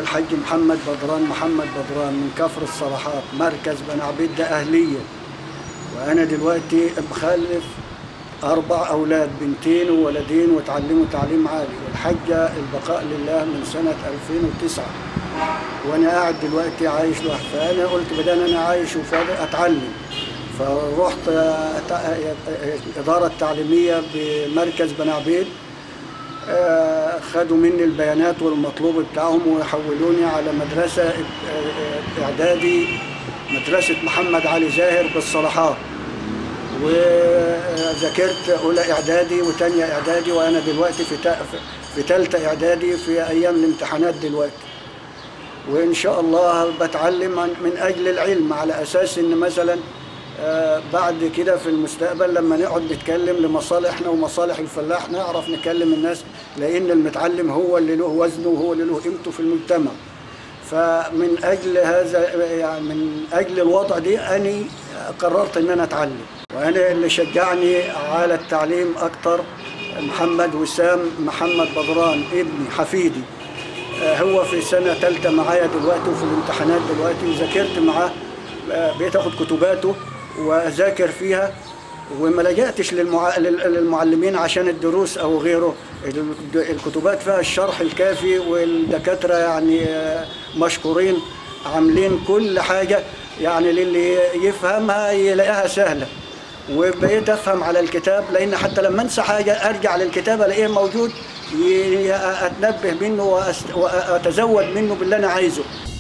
الحاج محمد بدران محمد بدران من كفر الصلاحات مركز بن عبيد ده أهلية وأنا دلوقتي مخلف أربع أولاد بنتين وولدين وتعلموا تعليم عالي والحجة البقاء لله من سنة 2009 وأنا قاعد دلوقتي عايش لوحدي فأنا قلت بدل أنا عايش وفاضي أتعلم فرحت الإدارة التعليمية بمركز بن عبيد آه، خدوا مني البيانات والمطلوب بتاعهم وحولوني على مدرسة آه، إعدادي مدرسة محمد علي زاهر بالصلاحات وذاكرت أولى إعدادي وتانية إعدادي وأنا دلوقتي في تا- في تالتة إعدادي في أيام الامتحانات دلوقتي وإن شاء الله بتعلم عن- من أجل العلم على أساس إن مثلا آه، بعد كده في المستقبل لما نقعد نتكلم لمصالحنا ومصالح الفلاح نعرف نكلم الناس لأن المتعلم هو اللي له وزنه وهو اللي له قيمته في المجتمع فمن أجل هذا يعني من أجل الوضع دي أنا قررت إن أنا أتعلم وأنا اللي شجعني على التعليم أكتر محمد وسام محمد بدران ابني حفيدي آه، هو في سنة ثالثة معايا دلوقتي وفي الامتحانات دلوقتي وذاكرت معاه آه، بقيت اخد كتباته واذاكر فيها وما لجأتش للمع... لل- للمعلمين عشان الدروس او غيره الد- الكتبات فيها الشرح الكافي والدكاترة يعني آه، مشكورين عاملين كل حاجة يعني للي يفهمها يلاقيها سهلة وبقيت افهم على الكتاب لان حتى لما انسى حاجه ارجع للكتاب الاقيه موجود ي- اتنبه منه وأست- واتزود منه باللي انا عايزه